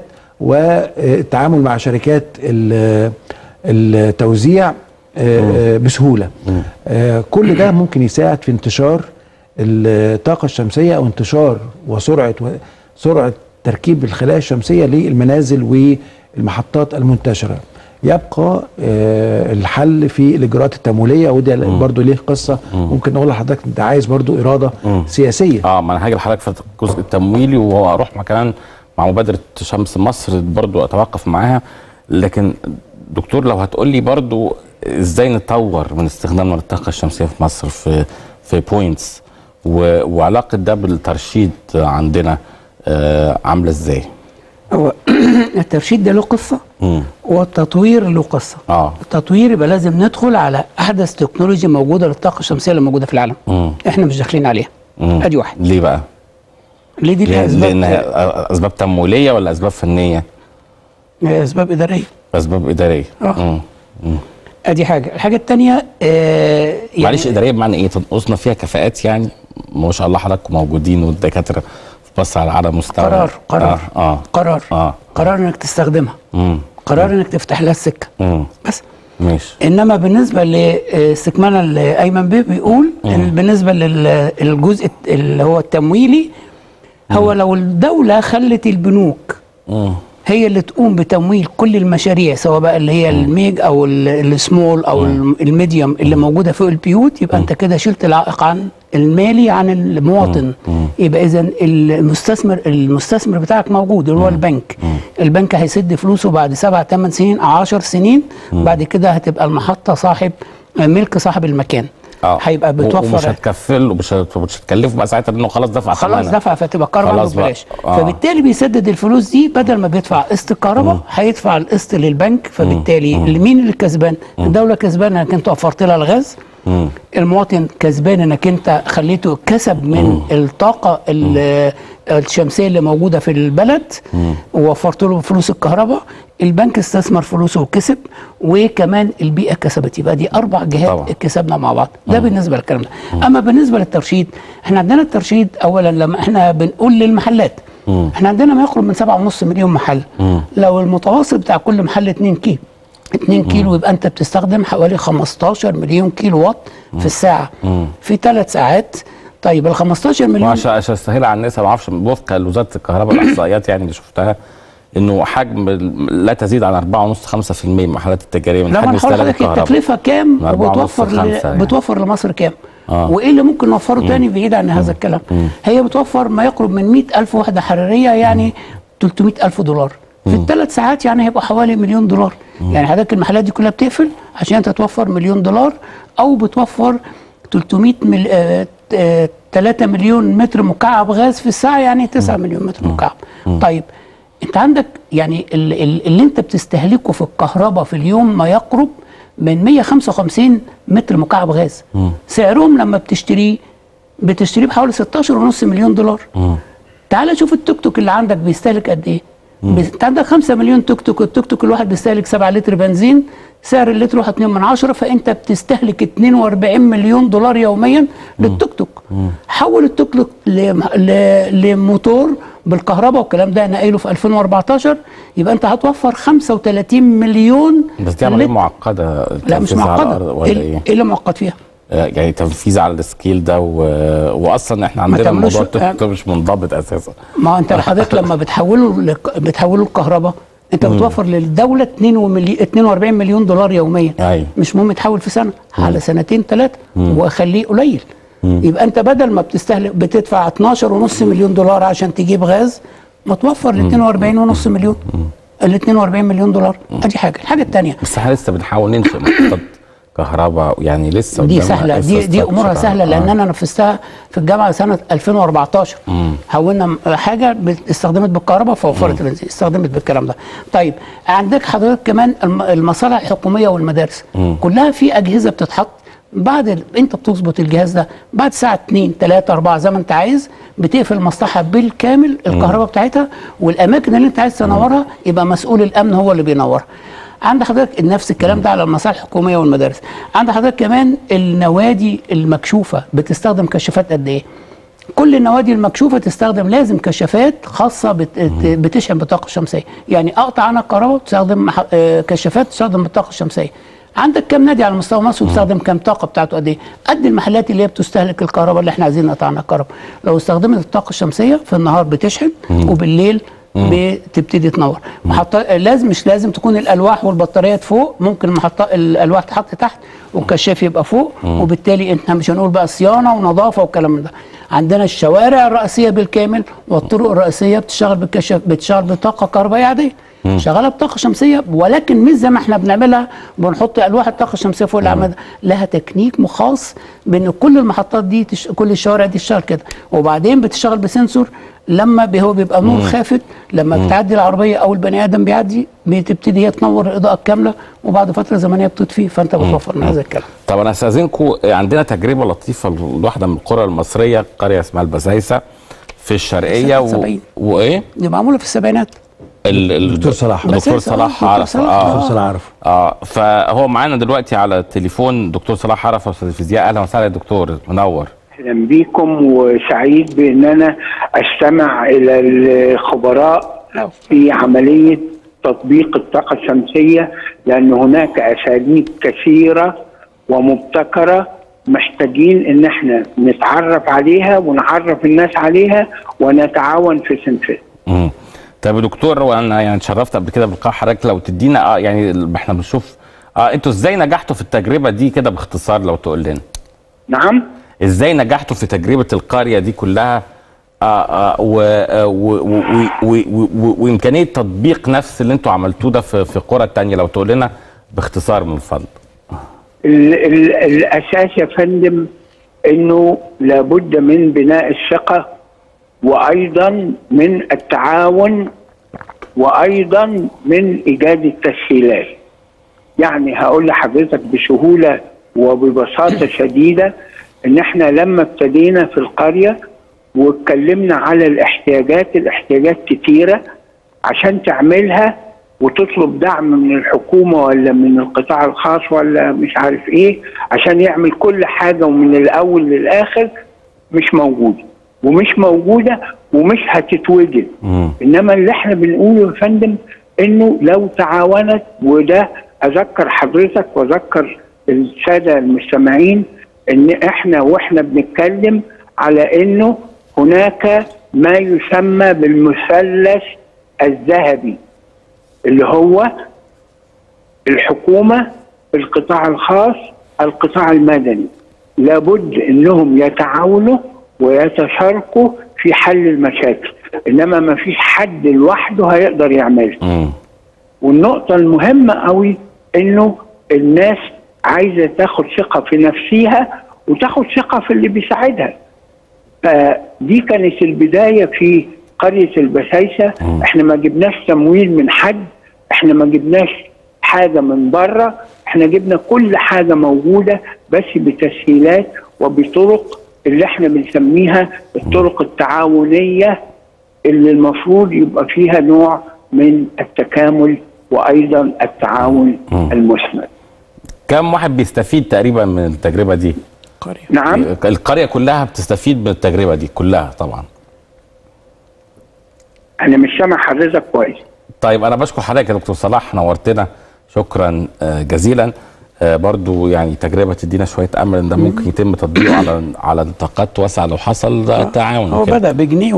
Speaker 3: والتعامل مع شركات ال- التوزيع آه، آه، بسهوله آه، كل ده ممكن يساعد في انتشار الطاقه الشمسيه او انتشار وسرعه سرعه تركيب الخلايا الشمسيه للمنازل والمحطات المنتشره يبقى آه، الحل في الاجراءات التمويليه ودي برضو ليه قصه ممكن نقول لحضرتك انت عايز برضو اراده سياسيه
Speaker 2: اه ما انا هاجي لحضرتك في الجزء التمويلي واروح مع كمان مع مبادره شمس مصر برضو اتوقف معاها لكن دكتور لو هتقول لي برضو ازاي نطور من استخدامنا للطاقه الشمسيه في مصر في في بوينتس وعلاقه ده بالترشيد عندنا آه عامله ازاي؟
Speaker 4: هو الترشيد ده له قصه
Speaker 2: مم.
Speaker 4: والتطوير له قصه
Speaker 2: اه
Speaker 4: التطوير يبقى لازم ندخل على احدث تكنولوجيا موجوده للطاقه الشمسيه اللي موجوده في العالم
Speaker 2: مم.
Speaker 4: احنا مش داخلين عليها
Speaker 2: مم.
Speaker 4: ادي واحد
Speaker 2: ليه بقى؟
Speaker 4: ليه دي ليها
Speaker 2: ليه-
Speaker 4: اسباب
Speaker 2: لانها اسباب تمويليه ولا اسباب فنيه؟
Speaker 4: آه، اسباب اداريه
Speaker 2: اسباب اداريه
Speaker 4: آه.
Speaker 2: مم.
Speaker 4: ادي حاجه الحاجه الثانيه آه يعني
Speaker 2: معلش اداريه بمعنى ايه تنقصنا فيها كفاءات يعني ما شاء الله حضراتكم موجودين والدكاتره في مصر على على مستوى
Speaker 4: قرار قرار
Speaker 2: اه اه,
Speaker 4: قرار
Speaker 2: آه.
Speaker 4: قرار انك تستخدمها
Speaker 2: مم.
Speaker 4: قرار انك تفتح لها السكه
Speaker 2: مم.
Speaker 4: بس
Speaker 2: ماشي
Speaker 4: انما بالنسبه لاستكمالا اللي ايمن بيه بيقول إن بالنسبه للجزء اللي هو التمويلي هو لو الدوله خلت البنوك
Speaker 2: مم.
Speaker 4: هي اللي تقوم بتمويل كل المشاريع سواء بقى اللي هي الميج او ال- السمول او الم- الميديوم اللي موجوده فوق البيوت يبقى انت كده شلت العائق عن المالي عن المواطن يبقى اذا المستثمر المستثمر بتاعك موجود اللي هو البنك البنك هيسد فلوسه بعد سبع ثمان سنين او 10 سنين بعد كده هتبقى المحطه صاحب ملك صاحب المكان
Speaker 2: اه
Speaker 4: هيبقى
Speaker 2: و- ومش
Speaker 4: بتوفر
Speaker 2: هتكفل ومش هت- ومش هتكلفه بقى ساعتها انه خلاص دفع
Speaker 4: خلاص
Speaker 2: ثمنها.
Speaker 4: دفع فتبقى كهرباء
Speaker 2: خلاص بقى.
Speaker 4: ببلاش
Speaker 2: آه.
Speaker 4: فبالتالي بيسدد الفلوس دي بدل ما بيدفع قسط الكهرباء هيدفع القسط للبنك فبالتالي اللي مين اللي كسبان الدوله كسبانه انك انت وفرت لها الغاز
Speaker 2: مم.
Speaker 4: المواطن كسبان انك انت خليته كسب من الطاقه ال- الشمسيه اللي موجوده في البلد ووفرت له فلوس الكهرباء البنك استثمر فلوسه وكسب وكمان البيئه كسبت يبقى دي اربع جهات
Speaker 2: طبعا.
Speaker 4: كسبنا مع بعض ده بالنسبه للكلام ده اما بالنسبه للترشيد احنا عندنا الترشيد اولا لما احنا بنقول للمحلات احنا عندنا ما يقرب من 7.5 مليون محل لو المتوسط بتاع كل محل 2 كيلو 2 كيلو يبقى انت بتستخدم حوالي 15 مليون كيلو واط في الساعه في ثلاث ساعات طيب ال 15 مليون
Speaker 2: وعشان عشان اسهل على الناس أنا ما اعرفش وفق لوزاره الكهرباء الاحصائيات يعني اللي شفتها انه حجم ال- لا تزيد عن 4.5 5% من المحلات التجاريه من
Speaker 4: لما
Speaker 2: حجم
Speaker 4: نقول
Speaker 2: استهلاك
Speaker 4: لحضرتك
Speaker 2: الكهرباء
Speaker 4: التكلفه كام
Speaker 2: من أربعة
Speaker 4: وبتوفر
Speaker 2: ونص
Speaker 4: ل...
Speaker 2: لخمسة يعني.
Speaker 4: بتوفر لمصر كام
Speaker 2: آه.
Speaker 4: وايه اللي ممكن نوفره تاني بعيد عن هذا الكلام هي بتوفر ما يقرب من 100 ألف وحدة حرارية يعني 300 ألف دولار في الثلاث ساعات يعني هيبقى حوالي مليون دولار يعني حضرتك المحلات دي كلها بتقفل عشان انت توفر مليون دولار او بتوفر 300 مل... آه... آه... 3 مليون متر مكعب غاز في الساعة يعني 9 مليون متر مكعب طيب انت عندك يعني ال- ال- اللي انت بتستهلكه في الكهرباء في اليوم ما يقرب من 155 متر مكعب غاز سعرهم لما بتشتريه بتشتريه بحوالي 16.5 مليون دولار تعال شوف التوك توك اللي عندك بيستهلك قد ايه بس- انت عندك 5 مليون توك توك التوك توك الواحد بيستهلك 7 لتر بنزين سعر اللتر واحد 2 من عشرة فانت بتستهلك 42 مليون دولار يوميا للتوك توك حول التوك توك لم- ل- لموتور بالكهرباء والكلام ده انا قايله في 2014 يبقى انت هتوفر 35 مليون
Speaker 2: بس دي عمليه
Speaker 4: لتر.
Speaker 2: معقده
Speaker 4: لا مش
Speaker 2: تنفيذها على
Speaker 4: معقده
Speaker 2: الأرض ولا
Speaker 4: ايه
Speaker 2: ايه؟
Speaker 4: إيه اللي معقد فيها؟
Speaker 2: آه، يعني تنفيذ على السكيل ده و... واصلا احنا عندنا
Speaker 4: تعملوش-
Speaker 2: الموضوع التوك
Speaker 4: آه.
Speaker 2: توك مش منضبط اساسا
Speaker 4: ما هو انت حضرتك لما بتحوله لك- بتحوله الكهرباء انت بتوفر للدوله 2 وملي- 42 مليون دولار يوميا
Speaker 2: ايوه
Speaker 4: مش مهم يتحول في سنه على سنتين ثلاثه واخليه قليل يبقى انت بدل ما بتستهلك بتدفع 12.5 مليون دولار عشان تجيب غاز ما توفر ال 42.5 مليون ال 42 مليون دولار ادي حاجه الحاجه الثانيه
Speaker 2: بس احنا لسه بنحاول ننشئ محطات كهرباء يعني لسه
Speaker 4: دي
Speaker 2: قدامنا
Speaker 4: سهله دي دي
Speaker 2: infrastructure.
Speaker 4: امورها سهله لان
Speaker 2: آه.
Speaker 4: انا نفذتها في الجامعه سنه 2014 حولنا حاجه بت- استخدمت بالكهرباء فوفرت البنزين استخدمت بالكلام ده طيب عندك حضرتك كمان الم- المصالح الحكوميه والمدارس كلها في اجهزه بتتحط بعد ال... انت بتظبط الجهاز ده بعد ساعه 2 3 4 زي ما انت عايز بتقفل المصلحه بالكامل الكهرباء بتاعتها والاماكن اللي انت عايز تنورها يبقى مسؤول الامن هو اللي بينورها عند حضرتك نفس الكلام ده على المصالح الحكوميه والمدارس عند حضرتك كمان النوادي المكشوفه بتستخدم كشافات قد ايه كل النوادي المكشوفه تستخدم لازم كشافات خاصه بت... بتشحن بالطاقه الشمسيه يعني اقطع عنها الكهرباء تستخدم مح- آه، كشافات تستخدم بالطاقه الشمسيه عندك كم نادي على مستوى مصر بتستخدم كم طاقه بتاعته قد ايه قد المحلات اللي هي بتستهلك الكهرباء اللي احنا عايزين نقطع عنها الكهرباء لو استخدمت الطاقه الشمسيه في النهار بتشحن وبالليل بتبتدي تنور محطة لازم مش لازم تكون الالواح والبطاريات فوق ممكن المحطة الالواح تحط تحت والكشاف يبقى فوق وبالتالي احنا مش هنقول بقى صيانه ونظافه والكلام من ده عندنا الشوارع الرئيسيه بالكامل والطرق الرئيسيه بتشتغل بالكشاف بتشتغل بطاقه كهربائيه عاديه شغاله بطاقه شمسيه ولكن مش زي ما احنا بنعملها بنحط الواح الطاقه الشمسيه فوق الاعمده لها تكنيك مخصص بان كل المحطات دي تش... كل الشوارع دي تشتغل كده وبعدين بتشتغل بسنسور لما بي- هو بيبقى نور خافت لما بتعدي العربيه او البني ادم بيعدي بتبتدي هي تنور الاضاءه الكامله وبعد فتره زمنيه بتطفي فانت بتوفر من هذا الكلام
Speaker 2: طب انا استاذنكم عندنا تجربه لطيفه لواحده من القرى المصريه قريه اسمها البزايسه في الشرقيه و...
Speaker 4: سبعين.
Speaker 2: وايه
Speaker 4: دي معموله في السبعينات
Speaker 2: ال... ال...
Speaker 3: دكتور صلاح.
Speaker 2: دكتور
Speaker 4: بزايسة، آه،
Speaker 2: صلاح
Speaker 4: دكتور
Speaker 2: عرف
Speaker 4: صلاح،
Speaker 2: اه
Speaker 3: دكتور صلاح عرف
Speaker 2: اه فهو معانا دلوقتي على التليفون دكتور صلاح عرفه استاذ الفيزياء اهلا وسهلا يا دكتور منور
Speaker 11: اهلا بيكم وسعيد بان انا استمع الى الخبراء في عمليه تطبيق الطاقه الشمسيه لان هناك اساليب كثيره ومبتكره محتاجين ان احنا نتعرف عليها ونعرف الناس عليها ونتعاون في تنفيذها.
Speaker 2: مم. طب يا دكتور وانا يعني اتشرفت قبل كده بلقاء حضرتك لو تدينا اه يعني ال- احنا بنشوف اه انتوا ازاي نجحتوا في التجربه دي كده باختصار لو تقول لنا
Speaker 11: نعم
Speaker 2: ازاي نجحتوا في تجربه القريه دي كلها آه آه و آه و و و و و وامكانيه تطبيق نفس اللي انتوا عملتوه ده في في قرى تانية لو تقول لنا باختصار من فضل
Speaker 11: ال ال الاساس يا فندم انه لابد من بناء الثقه وايضا من التعاون وايضا من ايجاد التسهيلات يعني هقول لحضرتك بسهوله وببساطه شديده ان احنا لما ابتدينا في القريه واتكلمنا على الاحتياجات الاحتياجات كتيره عشان تعملها وتطلب دعم من الحكومه ولا من القطاع الخاص ولا مش عارف ايه عشان يعمل كل حاجه ومن الاول للاخر مش موجوده ومش موجوده ومش هتتوجد انما اللي احنا بنقوله يا فندم انه لو تعاونت وده اذكر حضرتك واذكر الساده المستمعين ان احنا واحنا بنتكلم على انه هناك ما يسمى بالمثلث الذهبي اللي هو الحكومه القطاع الخاص القطاع المدني لابد انهم يتعاونوا ويتشاركوا في حل المشاكل انما ما فيش حد لوحده هيقدر يعملها والنقطه المهمه قوي انه الناس عايزه تاخد ثقه في نفسها وتاخد ثقه في اللي بيساعدها فدي كانت البدايه في قريه البسايسه احنا ما جبناش تمويل من حد احنا ما جبناش حاجه من بره احنا جبنا كل حاجه موجوده بس بتسهيلات وبطرق اللي احنا بنسميها الطرق التعاونيه اللي المفروض يبقى فيها نوع من التكامل وايضا التعاون المثمر
Speaker 2: كم واحد بيستفيد تقريبا من التجربه دي
Speaker 4: قرية.
Speaker 11: نعم
Speaker 2: القريه كلها بتستفيد من التجربه دي كلها طبعا
Speaker 11: انا مش سامع حضرتك كويس
Speaker 2: طيب انا بشكر حضرتك يا دكتور صلاح نورتنا شكرا آه، جزيلا آه، برضو يعني تجربه تدينا شويه امل ان ده ممكن يتم تطبيقه على على نطاقات واسعه لو حصل ده تعاون
Speaker 4: هو
Speaker 2: وكده.
Speaker 4: بدا بجنيه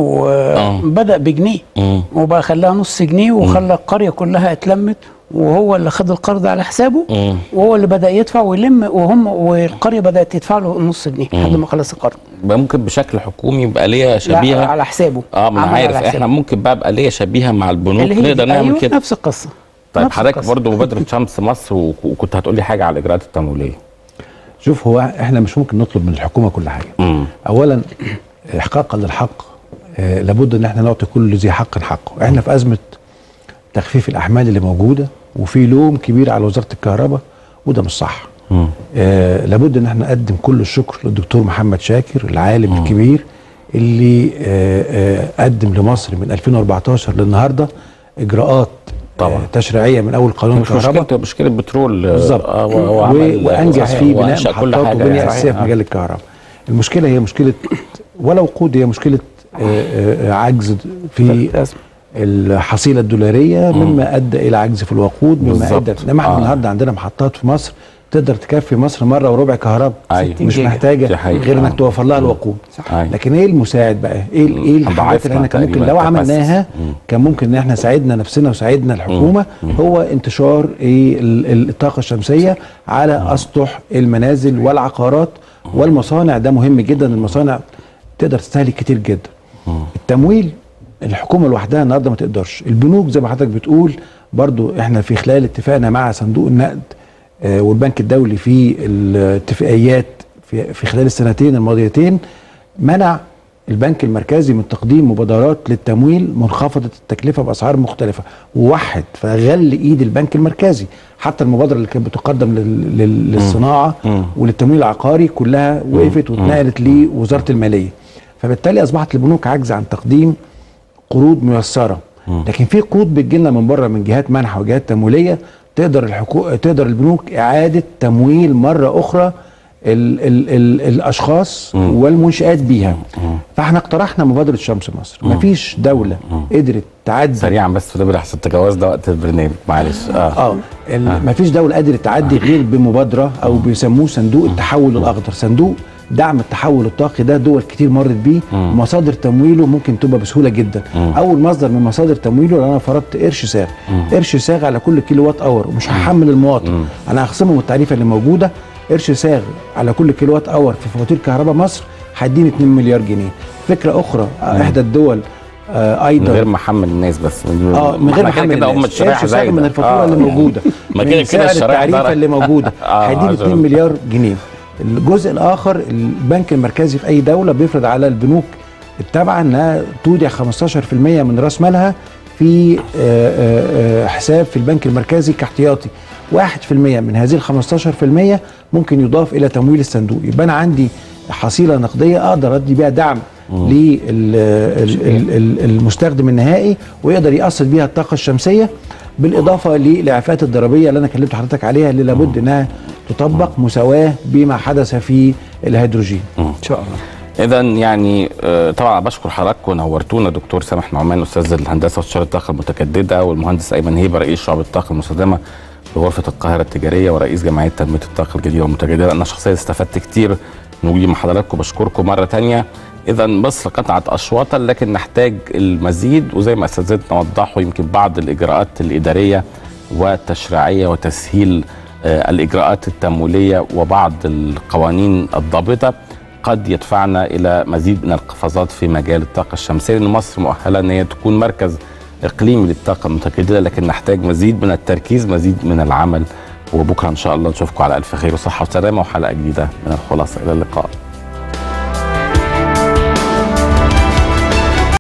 Speaker 4: وبدا بجنيه
Speaker 2: مم.
Speaker 4: وبقى خلاها نص جنيه وخلى القريه كلها اتلمت وهو اللي خد القرض على حسابه
Speaker 2: مم.
Speaker 4: وهو اللي بدا يدفع ويلم وهم والقريه بدات تدفع له نص جنيه لحد ما خلص القرض
Speaker 2: يبقى ممكن بشكل حكومي يبقى ليا شبيهه
Speaker 4: لا على حسابه
Speaker 2: اه ما انا
Speaker 4: عمل
Speaker 2: عارف
Speaker 4: على
Speaker 2: احنا
Speaker 4: حسابه.
Speaker 2: ممكن بقى يبقى ليا شبيهه مع البنوك
Speaker 4: اللي هي
Speaker 2: نقدر
Speaker 4: دي.
Speaker 2: نعمل
Speaker 4: أيوة
Speaker 2: كده
Speaker 4: نفس القصه
Speaker 2: طيب
Speaker 4: نفس
Speaker 2: حضرتك
Speaker 4: القصة.
Speaker 2: برضو مبادره شمس مصر و- وكنت هتقول لي حاجه على الاجراءات التمويليه
Speaker 3: شوف هو احنا مش ممكن نطلب من الحكومه كل حاجه
Speaker 2: مم.
Speaker 3: اولا احقاقا للحق آه، لابد ان احنا نعطي كل ذي حق حقه احنا في ازمه تخفيف الاحمال اللي موجوده وفي لوم كبير على وزاره الكهرباء وده مش صح
Speaker 2: مم.
Speaker 3: آه لابد ان احنا نقدم كل الشكر للدكتور محمد شاكر العالم الكبير اللي آه آه قدم لمصر من 2014 للنهارده اجراءات طبعا آه تشريعيه من اول قانون
Speaker 2: مش
Speaker 3: الكهرباء
Speaker 2: مشكله مشكله بترول آه،
Speaker 3: بالظبط
Speaker 2: آه، هو- هو
Speaker 3: و-
Speaker 2: عمل-
Speaker 3: وانجز
Speaker 2: صحيح،
Speaker 3: فيه
Speaker 2: هو
Speaker 3: بناء
Speaker 2: أنشأ كل
Speaker 3: محطات
Speaker 2: حاجة
Speaker 3: وبنيه
Speaker 2: يعني.
Speaker 3: اساسيه في
Speaker 2: آه.
Speaker 3: مجال الكهرباء المشكله هي مشكله ولا وقود هي مشكله آه، آه، عجز في الحصيله الدولاريه مما ادى الى عجز في الوقود مما
Speaker 2: بالظبط.
Speaker 3: ادى انما احنا
Speaker 2: آه.
Speaker 3: النهارده عندنا محطات في مصر تقدر تكفي مصر مره وربع كهرباء
Speaker 2: أيوة.
Speaker 3: مش
Speaker 2: 60
Speaker 3: محتاجه
Speaker 2: دي حقيقة.
Speaker 3: غير انك
Speaker 2: آه.
Speaker 3: توفر لها الوقود
Speaker 2: أيوة.
Speaker 3: لكن ايه المساعد بقى ايه ال- ايه الحاجات
Speaker 2: ضعفنا
Speaker 3: اللي احنا كان ممكن
Speaker 2: تقريباً
Speaker 3: لو
Speaker 2: capacity.
Speaker 3: عملناها كان ممكن ان احنا ساعدنا نفسنا وساعدنا الحكومه هو انتشار ايه ال- ال- الطاقه الشمسيه على اسطح المنازل والعقارات والمصانع ده مهم جدا المصانع تقدر تستهلك كتير جدا التمويل الحكومه لوحدها النهارده ما تقدرش البنوك زي ما حضرتك بتقول برضو احنا في خلال اتفاقنا مع صندوق النقد آه، والبنك الدولي في الاتفاقيات في, في خلال السنتين الماضيتين منع البنك المركزي من تقديم مبادرات للتمويل منخفضة التكلفة بأسعار مختلفة ووحد فغل إيد البنك المركزي حتى المبادرة اللي كانت بتقدم لل- لل- للصناعة وللتمويل العقاري كلها وقفت واتنقلت لوزارة المالية فبالتالي أصبحت البنوك عاجزة عن تقديم قروض ميسره لكن في قروض بتجيلنا من بره من جهات منح وجهات تمويليه تقدر الحكو... تقدر البنوك اعاده تمويل مره اخرى ال... ال... ال... الاشخاص والمنشات بيها فاحنا اقترحنا مبادره شمس مصر مفيش دوله قدرت تعدي
Speaker 2: سريعا بس ده احسن التجاوز ده وقت البرنامج معلش اه
Speaker 3: اه ال- مفيش دوله قدرت تعدي غير بمبادره او بيسموه صندوق التحول الاخضر صندوق دعم التحول الطاقي ده دول كتير مرت بيه
Speaker 2: مم.
Speaker 3: مصادر تمويله ممكن تبقى بسهوله جدا
Speaker 2: مم.
Speaker 3: اول مصدر من مصادر تمويله لو انا فرضت قرش ساغ
Speaker 2: مم.
Speaker 3: قرش ساغ على كل كيلو وات اور ومش هحمل المواطن
Speaker 2: مم.
Speaker 3: انا هخصمه من التعريفه اللي موجوده قرش ساغ على كل كيلو وات اور في فواتير كهرباء مصر هيديني 2 مليار جنيه فكره اخرى آه، احدى الدول آه
Speaker 2: من
Speaker 3: ايضا
Speaker 2: غير ما احمل الناس بس
Speaker 3: اه من غير
Speaker 2: ما
Speaker 3: ما احمل
Speaker 2: كده هم
Speaker 3: الناس.
Speaker 2: الشريحه
Speaker 3: قرش ساغ
Speaker 2: زايده
Speaker 3: من الفاتوره
Speaker 2: آه،
Speaker 3: اللي
Speaker 2: يعني
Speaker 3: موجوده
Speaker 2: ما
Speaker 3: من
Speaker 2: كده كده
Speaker 3: سعر
Speaker 2: الشريحه
Speaker 3: التعريفه
Speaker 2: ده-
Speaker 3: اللي موجوده
Speaker 2: آه،
Speaker 3: هيديني
Speaker 2: عشان-
Speaker 3: 2 مليار جنيه الجزء الاخر البنك المركزي في اي دوله بيفرض على البنوك التابعه انها تودع 15% من راس مالها في آه، آه، آه، حساب في البنك المركزي كاحتياطي 1% من هذه ال 15% ممكن يضاف الى تمويل الصندوق يبقى انا عندي حصيله نقديه اقدر ادي بيها دعم للمستخدم النهائي ويقدر يقصد بيها الطاقه الشمسيه بالاضافه للاعفاءات الضريبيه اللي انا كلمت حضرتك عليها اللي لابد انها تطبق مساواه بما حدث في الهيدروجين ان شاء الله
Speaker 2: اذا يعني آه، طبعا بشكر حضراتكم ونورتونا دكتور سامح نعمان استاذ الهندسه واستشاره الطاقه المتجدده والمهندس ايمن هيبه رئيس شعب الطاقه المستدامه بغرفه القاهره التجاريه ورئيس جمعيه تنميه الطاقه الجديده والمتجدده انا شخصيا استفدت كتير من وجودي مع حضراتكم بشكركم مره تانية اذا مصر قطعت اشواطا لكن نحتاج المزيد وزي ما اساتذتنا وضحوا يمكن بعض الاجراءات الاداريه والتشريعيه وتسهيل آه، الاجراءات التمويليه وبعض القوانين الضابطه قد يدفعنا الى مزيد من القفزات في مجال الطاقه الشمسيه لان مصر مؤهله ان هي تكون مركز اقليمي للطاقه المتجدده لكن نحتاج مزيد من التركيز مزيد من العمل وبكره ان شاء الله نشوفكم على الف خير وصحه وسلامه وحلقه جديده من الخلاصه الى اللقاء